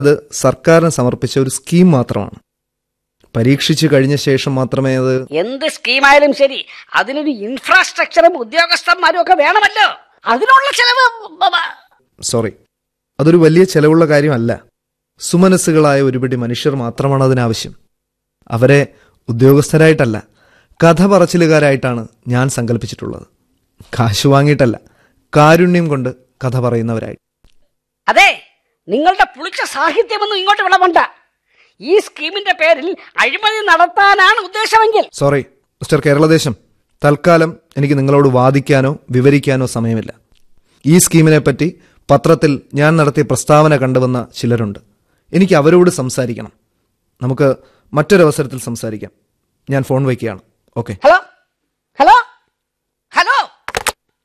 അത് സർക്കാരിന് സമർപ്പിച്ച ഒരു സ്കീം മാത്രമാണ് പരീക്ഷിച്ചു കഴിഞ്ഞ ശേഷം മാത്രമേ അത് എന്ത് സ്കീമായാലും ശരി അതിനൊരു ഇൻഫ്രാസ്ട്രക്ചറും ഉദ്യോഗസ്ഥന്മാരും ഒക്കെ വേണമല്ലോ അതിനുള്ള ചെലവ് ബ- ബ- സോറി അതൊരു വലിയ ചെലവുള്ള കാര്യമല്ല സുമനസ്സുകളായ ഒരുപിടി മനുഷ്യർ മാത്രമാണ് അതിനാവശ്യം അവരെ ഉദ്യോഗസ്ഥരായിട്ടല്ല കഥ പറച്ചിലുകാരായിട്ടാണ് ഞാൻ സങ്കല്പിച്ചിട്ടുള്ളത് കാശ് വാങ്ങിയിട്ടല്ല കാരുണ്യം കൊണ്ട് കഥ പറയുന്നവരായി അതെ നിങ്ങളുടെ പുളിച്ച സാഹിത്യമൊന്നും ഇങ്ങോട്ട് വിളവണ്ട ഈ സ്കീമിന്റെ പേരിൽ അഴിമതി നടത്താനാണ് ഉദ്ദേശമെങ്കിൽ സോറി മിസ്റ്റർ കേരളദേശം തൽക്കാലം എനിക്ക് നിങ്ങളോട് വാദിക്കാനോ വിവരിക്കാനോ സമയമില്ല ഈ സ്കീമിനെ പറ്റി പത്രത്തിൽ ഞാൻ നടത്തിയ പ്രസ്താവന കണ്ടുവന്ന ചിലരുണ്ട് എനിക്ക് അവരോട് സംസാരിക്കണം നമുക്ക് മറ്റൊരവസരത്തിൽ സംസാരിക്കാം ഞാൻ ഫോൺ വയ്ക്കുകയാണ് ഓക്കെ ഹലോ ഹലോ